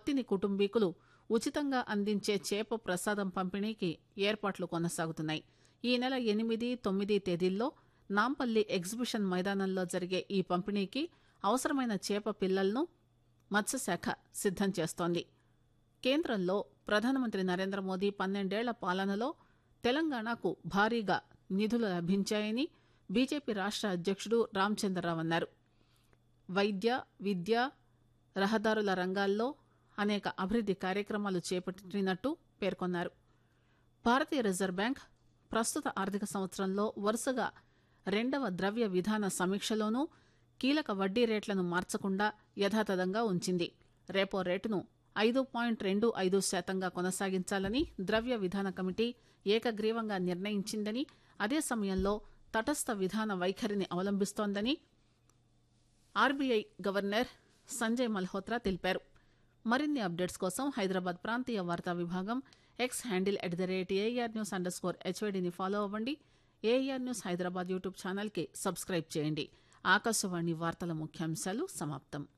పత్తిని కుటుంబీకులు ఉచితంగా అందించే చేప ప్రసాదం పంపిణీకి ఏర్పాట్లు కొనసాగుతున్నాయి ఈ నెల ఎనిమిది తొమ్మిది తేదీల్లో నాంపల్లి ఎగ్జిబిషన్ మైదానంలో జరిగే ఈ పంపిణీకి అవసరమైన చేప పిల్లలను మత్స్యశాఖ సిద్దం చేస్తోంది కేంద్రంలో ప్రధానమంత్రి నరేంద్ర మోదీ పన్నెండేళ్ల పాలనలో తెలంగాణకు భారీగా నిధులు లభించాయని బీజేపీ రాష్ట అధ్యక్షుడు రామచంద్రరావు అన్నారు వైద్య విద్య రహదారుల రంగాల్లో అనేక అభివృద్ది కార్యక్రమాలు చేపట్టినట్టు పేర్కొన్నారు భారతీయ రిజర్వ్ బ్యాంక్ ప్రస్తుత ఆర్థిక సంవత్సరంలో వరుసగా రెండవ ద్రవ్య విధాన సమీక్షలోనూ కీలక వడ్డీ రేట్లను మార్చకుండా యథాతథంగా ఉంచింది రెపో రేటును ఐదు పాయింట్ రెండు ఐదు శాతంగా కొనసాగించాలని ద్రవ్య విధాన కమిటీ ఏకగ్రీవంగా నిర్ణయించిందని అదే సమయంలో తటస్థ విధాన వైఖరిని అవలంబిస్తోందని ఆర్బీఐ గవర్నర్ సంజయ్ మల్హోత్రా తెలిపారు మరిన్ని అప్డేట్స్ కోసం హైదరాబాద్ ప్రాంతీయ వార్తా విభాగం X handle at the rate AR news underscore స్కోర్ హెచ్వైడిని ఫాలో అవ్వండి ఏఆర్ న్యూస్ హైదరాబాద్ యూట్యూబ్ ఛానల్కి సబ్స్క్రైబ్ చేయండి ఆకాశవాణి వార్తల ముఖ్యాంశాలు సమాప్తం